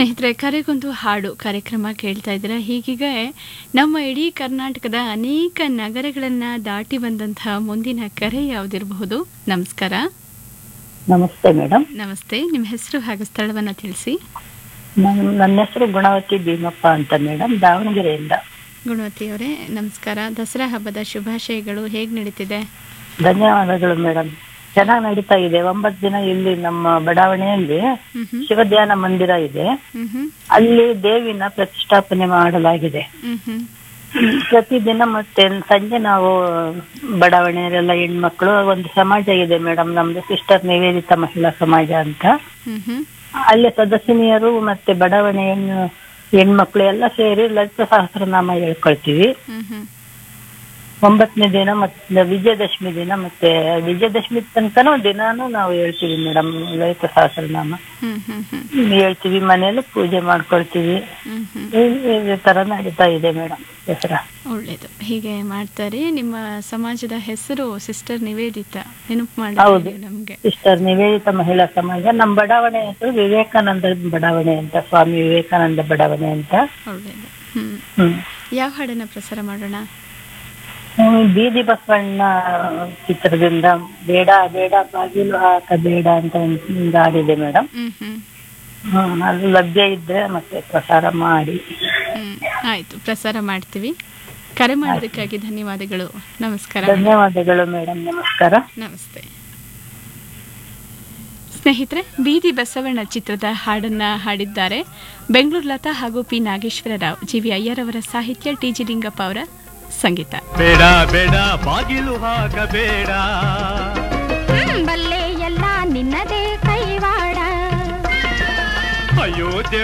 ಸ್ನೇಹಿತರೆ ಕರೆಗೊಂದು ಹಾಡು ಕಾರ್ಯಕ್ರಮ ಕೇಳ್ತಾ ಇದ್ದೀರಾ ಹೀಗೀಗ ನಮ್ಮ ಇಡೀ ಕರ್ನಾಟಕದ ಅನೇಕ ನಗರಗಳನ್ನ ದಾಟಿ ಬಂದಂತಹ ಮುಂದಿನ ಕರೆ ಯಾವುದಿರಬಹುದು ನಮಸ್ಕಾರ ನಮಸ್ತೆ ಮೇಡಮ್ ನಮಸ್ತೆ ನಿಮ್ಮ ಹೆಸರು ಹಾಗೂ ಸ್ಥಳವನ್ನ ತಿಳಿಸಿ ನನ್- ನನ್ನ ಹೆಸರು ಗುಣವತಿ ಭೀಮಪ್ಪ ಅಂತ ಮೇಡಮ್ ದಾವಣಗೆರೆಯಿಂದ ಗುಣವತಿ ಅವರೇ ನಮಸ್ಕಾರ ದಸರಾ ಹಬ್ಬದ ಶುಭಾಶಯಗಳು ಹೇಗೆ ನಡೀತಿದೆ ಧನ್ಯವಾದಗಳು ಮೇಡಮ್ ಚೆನ್ನಾಗಿ ನಡೀತಾ ಇದೆ ಒಂಬತ್ತು ದಿನ ಇಲ್ಲಿ ನಮ್ಮ ಬಡಾವಣೆಯಲ್ಲಿ ಹ್ಮ್ ಹ್ಮ್ ಶಿವ ಧ್ಯಾನ ಮಂದಿರ ಇದೆ ಹ್ಮ್ ಹ್ಮ್ ಅಲ್ಲಿ ದೇವಿನ ಪ್ರತಿಷ್ಠಾಪನೆ ಮಾಡಲಾಗಿದೆ ಹ್ಮ್ ಹ್ಮ್ ಪ್ರತಿದಿನ ಮತ್ತೆ ಸಂಜೆ ನಾವು ಬಡಾವಣೆಯಲ್ಲೆಲ್ಲ ಹೆಣ್ಮಕ್ಳು ಒಂದು ಸಮಾಜ ಇದೆ ಮೇಡಮ್ ನಮ್ದು ಸಿಸ್ಟರ್ ನಿವೇದಿತ ಮಹಿಳಾ ಸಮಾಜ ಅಂತ ಹ್ಮ್ ಹ್ಮ್ ಅಲ್ಲಿ ಸದಸ್ಯನಿಯರು ಮತ್ತೆ ಬಡಾವಣೆ ಹೆಣ್ಣು ಹೆಣ್ಮಕ್ಳು ಎಲ್ಲ ಸೇರಿ ಲಲಿತ ಸಹಸ್ರನಾಮ ಹೇಳ್ಕೊಳ್ತೀವಿ ಹ್ಮ್ ಹ್ಮ್ ಒಂಬತ್ತನೇ ದಿನ ಮತ್ತೆ ವಿಜಯದಶಮಿ ದಿನ ಮತ್ತೆ ವಿಜಯದಶಮಿ ತನಕನೂ ದಿನಾನು ನಾವು ಹೇಳ್ತೀವಿ ಮೇಡಮ್ ಲಲಿತ ಸಹಸ್ರನಾಮ ಹ್ಮ್ ಹ್ಮ್ ಹ್ಮ್ ಹೇಳ್ತೀವಿ ಮನೆಯಲ್ಲೂ ಪೂಜೆ ಮಾಡ್ಕೊಳ್ತೀವಿ ಹ್ಮ್ ಹ್ಮ್ ಈ- ಈ ತರ ನಡೀತಾ ಇದೆ ಮೇಡಮ್ ದಸರಾ ಒಳ್ಳೇದು ಹೀಗೆ ಮಾಡ್ತಾರೆ ನಿಮ್ಮ ಸಮಾಜದ ಹೆಸರು ಸಿಸ್ಟರ್ ನಿವೇದಿತ ನೆನಪು ಹೌದು. ಮಾಡಿ ನಮ್ಗೆ ಸಿಸ್ಟರ್ ನಿವೇದಿತ ಮಹಿಳಾ ಸಮಾಜ ನಮ್ಮ ಬಡಾವಣೆ ಹೆಸರು ವಿವೇಕಾನಂದ ಬಡಾವಣೆ ಅಂತ ಸ್ವಾಮಿ ವಿವೇಕಾನಂದ ಬಡಾವಣೆ ಅಂತ ಒಳ್ಳೇದು ಹ್ಮ್ ಹ್ಮ್ ಯಾವ ಹಾಡನ್ನ ಪ್ರಸಾರ ಮಾಡೋಣ ಹ್ಮ್, ಬೀದಿ ಬಸವಣ್ಣ ಚಿತ್ರದಿಂದ ಬೇಡ ಬೇಡ ಬಾಗಿಲು ಹಾಕ ಬೇಡ ಅಂತ ಒಂದು ಹಾಡಿದೆ ಮೇಡಮ್ ಹ್ಮ್ ಹ್ಮ್ ಹ್ಮ್ ಅದು ಲಭ್ಯ ಇದ್ರೆ ಮತ್ತೆ ಪ್ರಸಾರ ಮಾಡಿ ಹ್ಮ್ ಆಯ್ತು ಪ್ರಸಾರ ಮಾಡ್ತೀವಿ ಕರೆ ಮಾಡೋದಕ್ಕಾಗಿ ಧನ್ಯವಾದಗಳು ನಮಸ್ಕಾರ ಧನ್ಯವಾದಗಳು ಮೇಡಮ್ ನಮಸ್ಕಾರ ನಮಸ್ತೆ ಸ್ನೇಹಿತರೆ ಬೀದಿ ಬಸವಣ್ಣ ಚಿತ್ರದ ಹಾಡನ್ನ ಹಾಡಿದ್ದಾರೆ ಬೆಂಗಳೂರು ಲತಾ ಹಾಗೂ P Nageswararao G V Iyer ಅವರ ಸಾಹಿತ್ಯ ಟಿ ಜಿ ಲಿಂಗಪ್ಪ ಅವರ ಸಂಗೀತ ಬೇಡ ಬೇಡ ಬಾಗಿಲು ಹಾಕಬೇಡ ಬಲ್ಲೆ ಎಲ್ಲ ನಿನ್ನದೇ ಕೈವಾಡ ಅಯೋಧ್ಯೆ